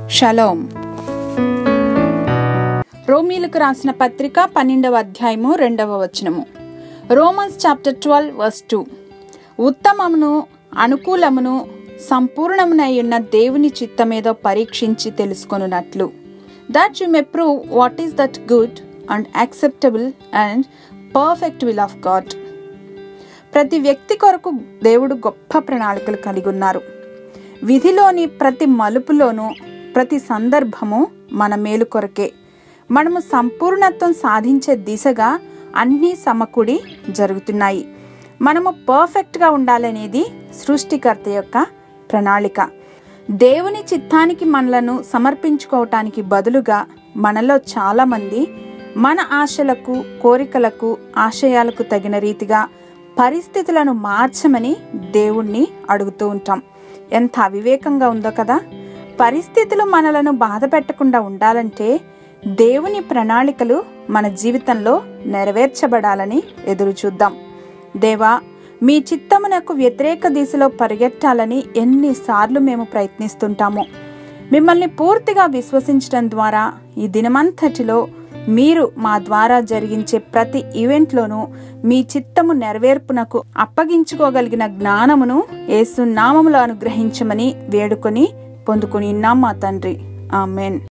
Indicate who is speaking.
Speaker 1: shalom రోమీలకు రాసిన పత్రిక పన్నెండవ అధ్యాయము రెండవ వచనము Romans chapter twelve verse two ఉత్తమమును అనుకూలమును సంపూర్ణమునై ఉన్న దేవుని చిత్తమేదో పరీక్షించి తెలుసుకొనున్నట్లు that you may prove what is that good and acceptable and perfect will of God ప్రతి వ్యక్తి కొరకు దేవుడు గొప్ప ప్రణాళికలు కలిగి ఉన్నారు విధిలోని ప్రతి మలుపులోనూ ప్రతి సందర్భము మన మేలు కొరకే మనము సంపూర్ణత్వం సాధించే దిశగా అన్నీ సమకూడి జరుగుతున్నాయి మనము పర్ఫెక్ట్గా ఉండాలనేది సృష్టికర్త యొక్క ప్రణాళిక దేవుని చిత్తానికి మనలను సమర్పించుకోవటానికి బదులుగా మనలో చాలామంది మన ఆశలకు కోరికలకు ఆశయాలకు తగిన రీతిగా పరిస్థితులను మార్చమని దేవుణ్ణి అడుగుతూ ఉంటాం ఎంత అవివేకంగా ఉందో కదా పరిస్థితులు మనలను బాధ పెట్టకుండా ఉండాలంటే దేవుని ప్రణాళికలు మన జీవితంలో నెరవేర్చబడాలని ఎదురు చూద్దాం దేవా మీ చిత్తమునకు వ్యతిరేక దిశలో పరిగెట్టాలని ఎన్నిసార్లు మేము ప్రయత్నిస్తుంటామో మిమ్మల్ని పూర్తిగా విశ్వసించడం ద్వారా ఈ దినమంతటిలో మీరు మా ద్వారా జరిగించే ప్రతి ఈవెంట్లోనూ మీ చిత్తము నెరవేర్పునకు అప్పగించుకోగలిగిన జ్ఞానమును ఏసునామములో అనుగ్రహించమని వేడుకొని పొందుకుని మా తండ్రి ఆమెన్